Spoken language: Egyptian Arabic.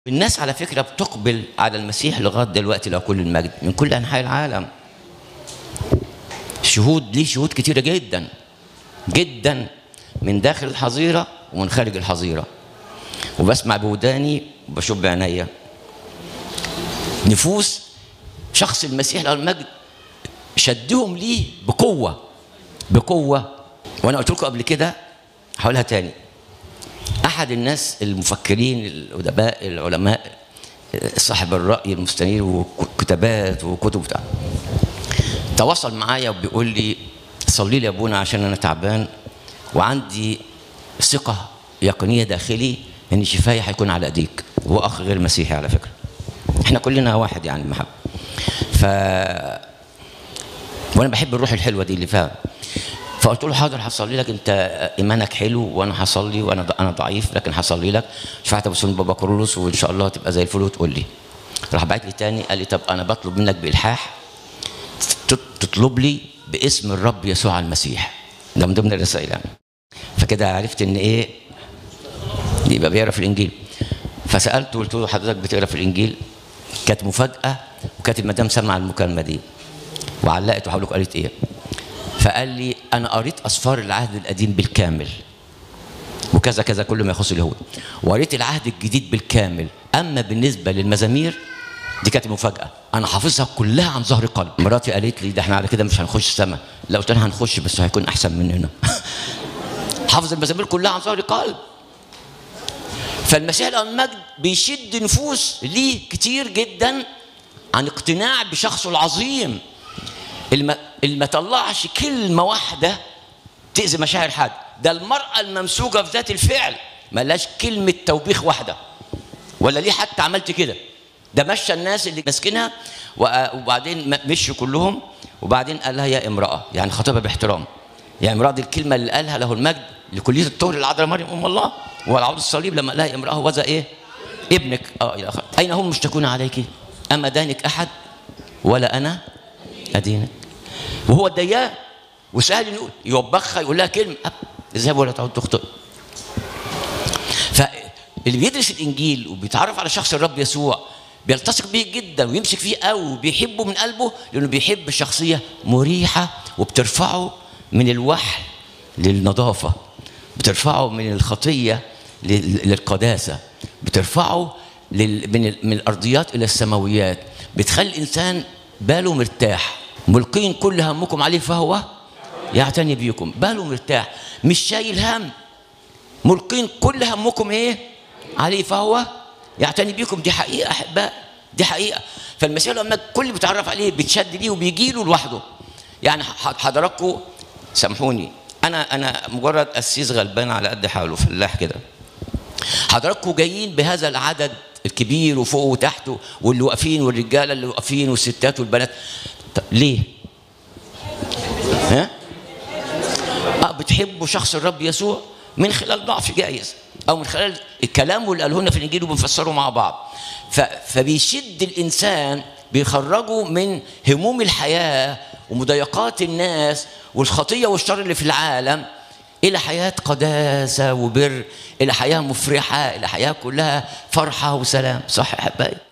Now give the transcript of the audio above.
الناس على فكرة بتقبل على المسيح لغاية دلوقتي له كل المجد من كل أنحاء العالم شهود ليه شهود كتيرة جدا جدا من داخل الحظيرة ومن خارج الحظيرة وبسمع بوداني وبشوف بعينيا نفوس شخص المسيح له المجد شدهم ليه بقوة بقوة وأنا قلت لكم قبل كده هقولها تاني احد الناس المفكرين الادباء العلماء صاحب الراي المستنير وكتابات وكتب بتاع تواصل معايا وبيقول لي صلي لي يا ابونا عشان انا تعبان وعندي ثقه يقينيه داخلي ان شفايا هيكون على ايديك هو اخ غير مسيحي على فكره احنا كلنا واحد يعني المحبه ف وانا بحب الروح الحلوه دي اللي فيها فقلت له حاضر هصلي لك انت ايمانك حلو وانا هصلي وانا انا ضعيف لكن هصلي لك شفعت ابو سلم بابا كرولوس وان شاء الله تبقى زي الفل وتقول لي راح بعت لي تاني قال لي طب انا بطلب منك بالحاح تطلب لي باسم الرب يسوع المسيح ده من ضمن الرسائل يعني فكده عرفت ان ايه يبقى بيقرا في الانجيل فسالته قلت له حضرتك بتقرا في الانجيل كانت مفاجاه وكانت المدام سمع المكالمه دي وعلقت وهقول لكم قالت ايه فقال لي انا قريت اسفار العهد القديم بالكامل وكذا كذا كل ما يخص اليهود وقريت العهد الجديد بالكامل اما بالنسبه للمزامير دي كانت مفاجاه انا حافظها كلها عن ظهر قلب مراتي قالت لي ده احنا على كده مش هنخش السما لا قلت لها هنخش بس هيكون احسن مننا حافظ المزامير كلها عن ظهر قلب فالمسيح المجد بيشد نفوس ليه كتير جدا عن اقتناع بشخصه العظيم اللي ما طلعش كلمة واحدة تأذي مشاعر حد ده المرأة الممسوكة في ذات الفعل ملاش كلمة توبيخ واحدة ولا ليه حتى عملت كده ده مشى الناس اللي ماسكينها وبعدين مشوا كلهم وبعدين قال لها يا امرأة يعني خطيبها باحترام يعني امرأة دي الكلمة اللي قالها له المجد لكلية الطهر العذراء مريم أم الله والعود الصليب لما قال لها امرأة وذا إيه؟ ابنك اه إلى آخره أين هم مشتكون عليك؟ أما دانك أحد ولا أنا أدينك وهو الديان وسهل نقول يوبخها يقول لها كلمه اذهب ولا تعود تخطئ فاللي بيدرس الانجيل وبيتعرف على شخص الرب يسوع بيلتصق بيه جدا ويمسك فيه قوي وبيحبه من قلبه لانه بيحب شخصيه مريحه وبترفعه من الوحل للنظافه بترفعه من الخطيه للقداسه بترفعه من من الارضيات الى السماويات بتخلي الانسان باله مرتاح ملقين كل همكم عليه فهو يعتني بيكم باله مرتاح مش شايل هم ملقين كل همكم ايه عليه فهو يعتني بيكم دي حقيقه احباء دي حقيقه فالمسيح لما كل بيتعرف عليه بيتشد ليه وبيجي له لوحده يعني حضراتكم سامحوني انا انا مجرد قسيس غلبان على قد حاله فلاح كده حضراتكم جايين بهذا العدد الكبير وفوق وتحته واللي واقفين والرجاله اللي واقفين والستات والبنات طب ليه؟ ها؟ اه بتحبوا شخص الرب يسوع من خلال ضعف جايز او من خلال الكلام اللي قالوه لنا في الانجيل وبنفسره مع بعض فبيشد الانسان بيخرجه من هموم الحياه ومضايقات الناس والخطيه والشر اللي في العالم الى حياه قداسه وبر الى حياه مفرحه الى حياه كلها فرحه وسلام صح يا حبايبي